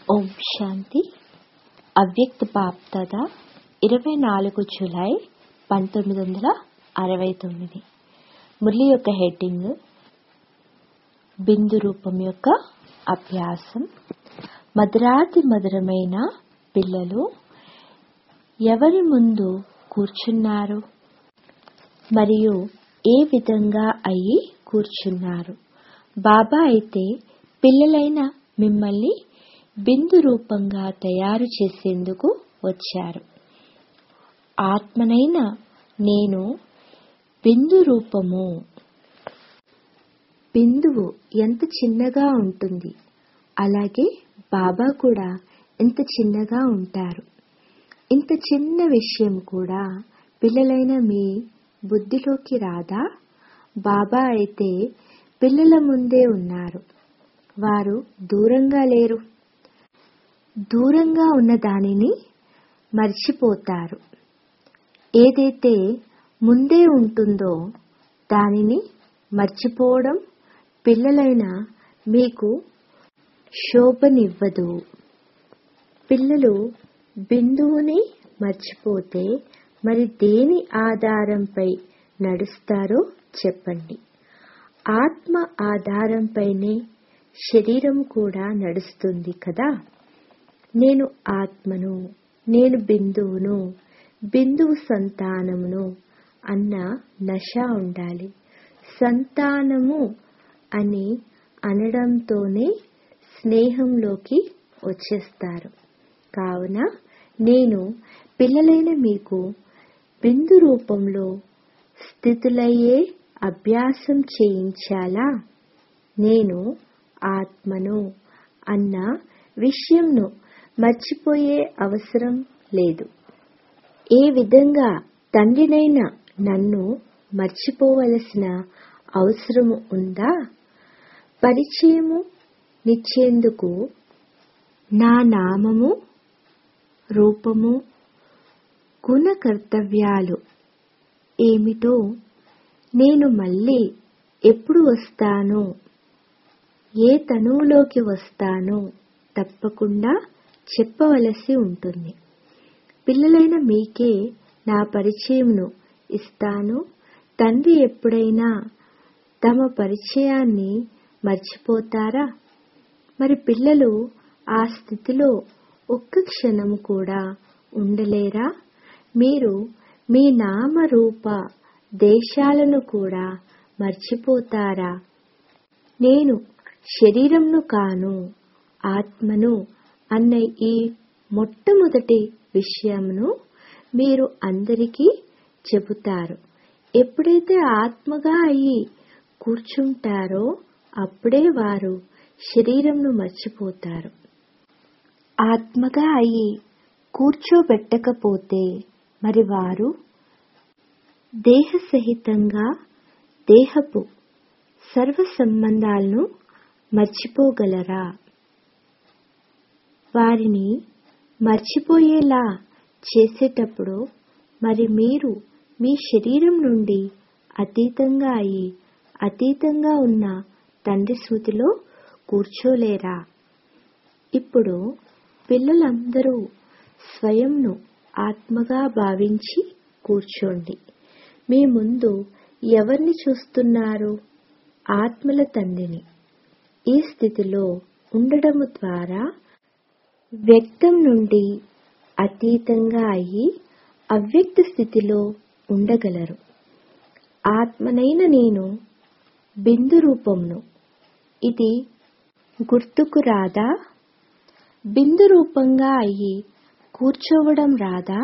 ఓం శాంతి అవ్యక్త బాప్దాద ఇరవై నాలుగు జులై పంతొమ్మిది వందల అరవై తొమ్మిది మురళి యొక్క హెడ్డింగ్ బిందు రూపం యొక్క అభ్యాసం మధురాతి మధురమైన పిల్లలు ఎవరి ముందు కూర్చున్నారు మరియు ఏ విధంగా అయి కూర్చున్నారు బాబా అయితే పిల్లలైన మిమ్మల్ని బిందు రూపంగా తయారు చేసేందుకు వచ్చారు ఆత్మనైన నేను బిందు రూపము బిందువు ఎంత చిన్నగా ఉంటుంది అలాగే బాబా కూడా ఎంత చిన్నగా ఉంటారు ఇంత చిన్న విషయం కూడా పిల్లలైన మీ బుద్ధిలోకి రాదా బాబా అయితే పిల్లల ముందే ఉన్నారు వారు దూరంగా లేరు దూరంగా ఉన్న దానిని మర్చిపోతారు ఏదైతే ముందే ఉంటుందో దానిని మర్చిపోవడం పిల్లలైన మీకు శోభనివ్వదు పిల్లలు బిందువుని మర్చిపోతే మరి దేని ఆధారంపై నడుస్తారో చెప్పండి ఆత్మ ఆధారంపైనే శరీరం కూడా నడుస్తుంది కదా నేను ఆత్మను నేను బిందువును బిందువు సంతానమును అన్న నశ ఉండాలి సంతానము అని అనడంతోనే స్నేహంలోకి వచ్చేస్తారు కావున నేను పిల్లలైన మీకు బిందు రూపంలో స్థితులయ్యే అభ్యాసం చేయించాలా నేను ఆత్మను అన్న విషయంను మర్చిపోయే అవసరం లేదు ఏ విధంగా తండ్రినైన నన్ను మర్చిపోవలసిన అవసరము ఉందా పరిచయము నిచ్చేందుకు నా నామము రూపము గుణ కర్తవ్యాలు ఏమిటో నేను మళ్ళీ ఎప్పుడు వస్తానో ఏ తనువులోకి వస్తానో తప్పకుండా చెప్పవలసి ఉంటుంది పిల్లలైన మీకే నా పరిచయంను ఇస్తాను తండ్రి ఎప్పుడైనా తమ పరిచయాన్ని మర్చిపోతారా మరి పిల్లలు ఆ స్థితిలో ఒక్క క్షణం కూడా ఉండలేరా మీరు మీ నామరూప దేశాలను కూడా మర్చిపోతారా నేను శరీరంను కాను ఆత్మను అన్న ఈ మొట్టమొదటి విషయంను మీరు అందరికీ చెబుతారు ఎప్పుడైతే ఆత్మగా అయి కూర్చుంటారో అప్పుడే వారు శరీరంను మర్చిపోతారు ఆత్మగా అయి కూర్చోబెట్టకపోతే మరి వారు దేహ సహితంగా దేహపు సర్వ సంబంధాలను మర్చిపోగలరా వారిని మర్చిపోయేలా చేసేటప్పుడు మరి మీరు మీ శరీరం నుండి అతీతంగా అయి అతీతంగా ఉన్న తండ్రి స్మృతిలో కూర్చోలేరా ఇప్పుడు పిల్లలందరూ స్వయంను ఆత్మగా భావించి కూర్చోండి మీ ముందు ఎవరిని చూస్తున్నారు ఆత్మల తండ్రిని ఈ స్థితిలో ఉండడము ద్వారా వ్యక్తం నుండి అతీతంగా అయి అవ్యక్త స్థితిలో ఉండగలరు ఆత్మనైన నేను బిందు రూపంను ఇది గుర్తుకు రాదా బిందు రూపంగా అయ్యి కూర్చోవడం రాదా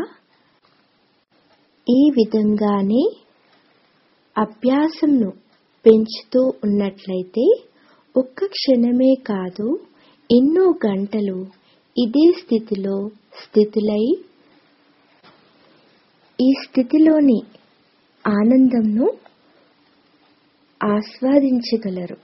ఈ విధంగానే అభ్యాసంను పెంచుతూ ఉన్నట్లయితే ఒక్క క్షణమే కాదు ఎన్నో గంటలు ఇదే స్థితిలో స్థితులై ఈ స్థితిలోని ఆనందంను ఆస్వాదించగలరు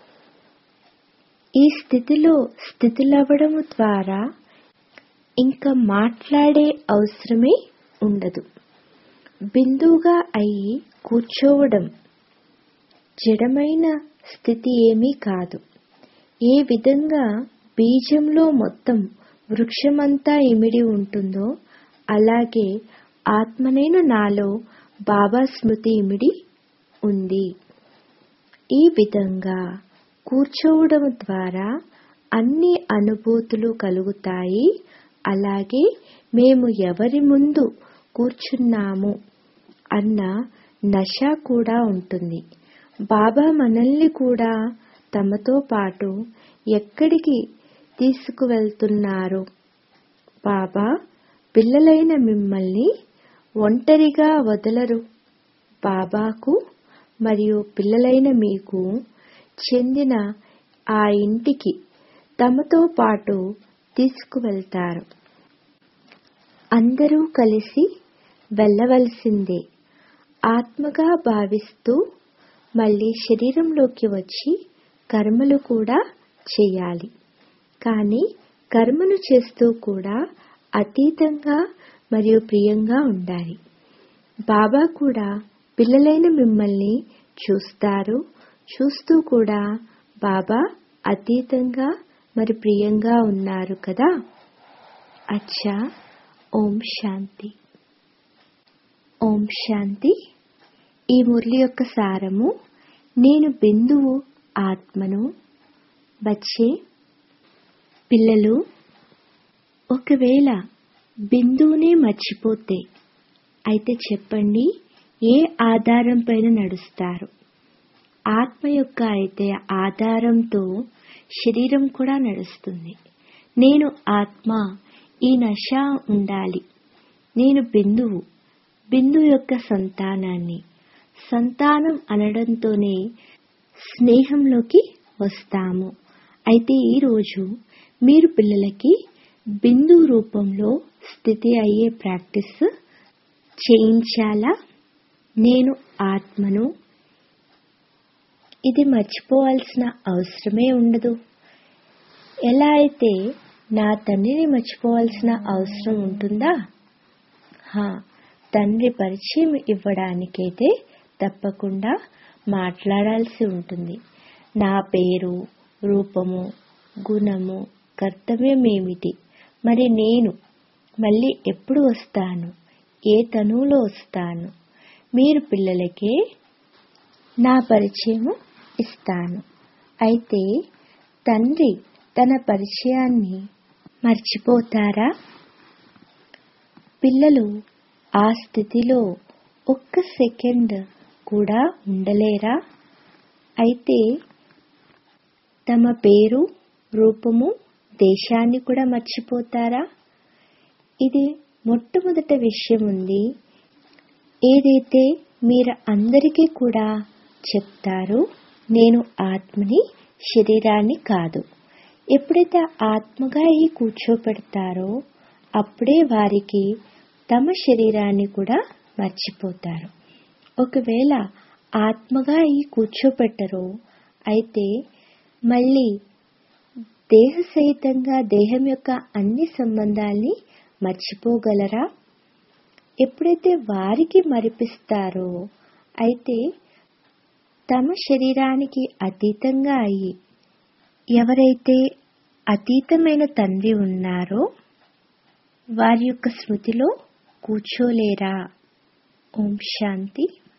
ఈ స్థితిలో స్థితులవ్వడము ద్వారా ఇంకా మాట్లాడే అవసరమే ఉండదు బిందువుగా అయి కూర్చోవడం జడమైన స్థితి ఏమీ కాదు ఏ విధంగా బీజంలో మొత్తం వృక్షమంతా ఇమిడి ఉంటుందో అలాగే ఆత్మనేను నాలో బాబా స్మృతి ఇమిడి ఉంది ఈ విధంగా కూర్చోవడం ద్వారా అన్ని అనుభూతులు కలుగుతాయి అలాగే మేము ఎవరి ముందు కూర్చున్నాము అన్న నష కూడా ఉంటుంది బాబా మనల్ని కూడా తమతో పాటు ఎక్కడికి తీసుకువెళ్తున్నారు బాబా పిల్లలైన మిమ్మల్ని ఒంటరిగా వదలరు బాబాకు మరియు పిల్లలైన మీకు చెందిన ఆ ఇంటికి తమతో పాటు తీసుకువెళ్తారు అందరూ కలిసి వెళ్ళవలసిందే ఆత్మగా భావిస్తూ మళ్ళీ శరీరంలోకి వచ్చి కర్మలు కూడా చేయాలి కానీ కర్మను చేస్తూ కూడా అతీతంగా మరియు ప్రియంగా ఉండాలి బాబా కూడా పిల్లలైన మిమ్మల్ని చూస్తారు చూస్తూ కూడా బాబా అతీతంగా మరి ప్రియంగా ఉన్నారు కదా అచ్చా ఓం శాంతి ఓం శాంతి ఈ మురళి యొక్క సారము నేను బిందువు ఆత్మను వచ్చే పిల్లలు ఒకవేళ బిందువునే మర్చిపోతే అయితే చెప్పండి ఏ ఆధారం పైన నడుస్తారు ఆత్మ యొక్క అయితే ఆధారంతో శరీరం కూడా నడుస్తుంది నేను ఆత్మ ఈ నశ ఉండాలి నేను బిందువు బిందువు యొక్క సంతానాన్ని సంతానం అనడంతోనే స్నేహంలోకి వస్తాము అయితే ఈరోజు మీరు పిల్లలకి బిందు రూపంలో స్థితి అయ్యే ప్రాక్టీస్ చేయించాలా నేను ఆత్మను ఇది మర్చిపోవాల్సిన అవసరమే ఉండదు ఎలా అయితే నా తండ్రిని మర్చిపోవాల్సిన అవసరం ఉంటుందా హా తండ్రి పరిచయం ఇవ్వడానికైతే తప్పకుండా మాట్లాడాల్సి ఉంటుంది నా పేరు రూపము గుణము కర్తవ్యం ఏమిటి మరి నేను మళ్ళీ ఎప్పుడు వస్తాను ఏ తనువులో వస్తాను మీరు పిల్లలకే నా పరిచయం ఇస్తాను అయితే తండ్రి తన పరిచయాన్ని మర్చిపోతారా పిల్లలు ఆ స్థితిలో ఒక్క సెకండ్ కూడా ఉండలేరా అయితే తమ పేరు రూపము దేశాన్ని కూడా మర్చిపోతారా ఇది మొట్టమొదట విషయం ఉంది ఏదైతే మీరు అందరికీ కూడా చెప్తారో నేను ఆత్మని శరీరాన్ని కాదు ఎప్పుడైతే ఆత్మగా ఈ కూర్చోపెడతారో అప్పుడే వారికి తమ శరీరాన్ని కూడా మర్చిపోతారు ఒకవేళ ఆత్మగా ఈ కూర్చోపెట్టరో అయితే మళ్ళీ దేహ సహితంగా దేహం యొక్క అన్ని సంబంధాల్ని మర్చిపోగలరా ఎప్పుడైతే వారికి మరిపిస్తారో అయితే తమ శరీరానికి అతీతంగా అయ్యి ఎవరైతే అతీతమైన తండ్రి ఉన్నారో వారి యొక్క స్మృతిలో కూర్చోలేరా ఓం శాంతి